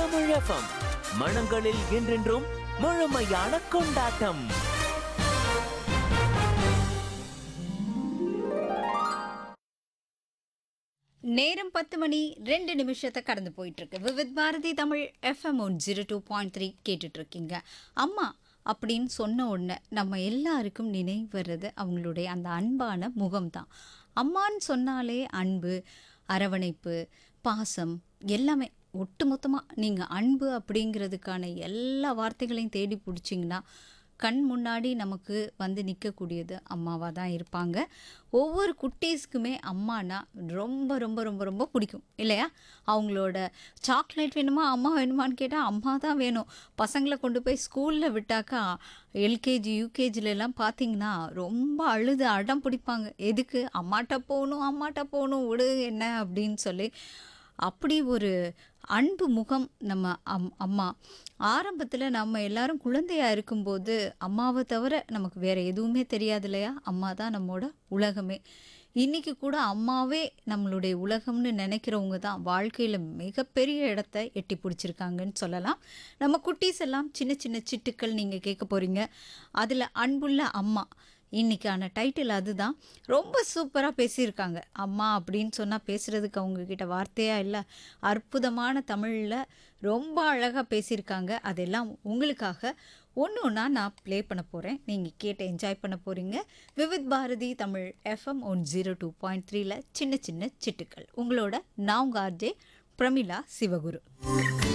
Tamil FM மனங்களில் என்றென்றும் முழுமையான கொண்டாட்டம் நேரம் பத்து மணி ரெண்டு நிமிஷத்தை கடந்து போயிட்டு இருக்கு Vividh Bharati Tamil FM one zero two point three கேட்டுட்டு இருக்கீங்க அம்மா அப்படின்னு சொன்ன உடனே நம்ம எல்லாருக்கும் நினைவு வர்றது அவங்களுடைய அந்த அன்பான முகம்தான் அம்மான்னு சொன்னாலே அன்பு அரவணைப்பு பாசம் எல்லாமே ஒட்டுமொத்தமாக நீங்கள் அன்பு அப்படிங்கிறதுக்கான எல்லா வார்த்தைகளையும் தேடி பிடிச்சிங்கன்னா கண் முன்னாடி நமக்கு வந்து நிற்கக்கூடியது அம்மாவாக தான் இருப்பாங்க ஒவ்வொரு குட்டீஸ்க்குமே அம்மானா ரொம்ப ரொம்ப ரொம்ப ரொம்ப பிடிக்கும் இல்லையா அவங்களோட சாக்லேட் வேணுமா அம்மா வேணுமான்னு கேட்டால் அம்மா தான் வேணும் பசங்களை கொண்டு போய் ஸ்கூலில் விட்டாக்கா எல்கேஜி யூகேஜிலலாம் பார்த்தீங்கன்னா ரொம்ப அழுது அடம் பிடிப்பாங்க எதுக்கு அம்மாட்ட போகணும் அம்மாட்ட போகணும் விடு என்ன அப்படின்னு சொல்லி அப்படி ஒரு அன்பு முகம் நம்ம அம் அம்மா ஆரம்பத்தில் நம்ம எல்லாரும் குழந்தையா இருக்கும்போது அம்மாவை தவிர நமக்கு வேற எதுவுமே தெரியாது இல்லையா அம்மா தான் நம்மோட உலகமே இன்னைக்கு கூட அம்மாவே நம்மளுடைய உலகம்னு நினைக்கிறவங்க தான் வாழ்க்கையில் மிகப்பெரிய இடத்த எட்டி பிடிச்சிருக்காங்கன்னு சொல்லலாம் நம்ம குட்டீஸ் எல்லாம் சின்ன சின்ன சிட்டுக்கள் நீங்கள் கேட்க போகிறீங்க அதில் அன்புள்ள அம்மா இன்னைக்கான டைட்டில் அதுதான் ரொம்ப சூப்பராக பேசியிருக்காங்க அம்மா அப்படின்னு சொன்னால் பேசுகிறதுக்கு அவங்கக்கிட்ட வார்த்தையாக இல்லை அற்புதமான தமிழில் ரொம்ப அழகாக பேசியிருக்காங்க அதெல்லாம் உங்களுக்காக ஒன்று ஒன்றா நான் ப்ளே பண்ண போகிறேன் நீங்கள் கேட்டு என்ஜாய் பண்ண போகிறீங்க Vividh Bharati Tamil FM one zero two point த்ரீல சின்ன சின்ன சிட்டுக்கள் உங்களோட நான் உங்கள் ஆர்ஜே பிரமிளா சிவகுரு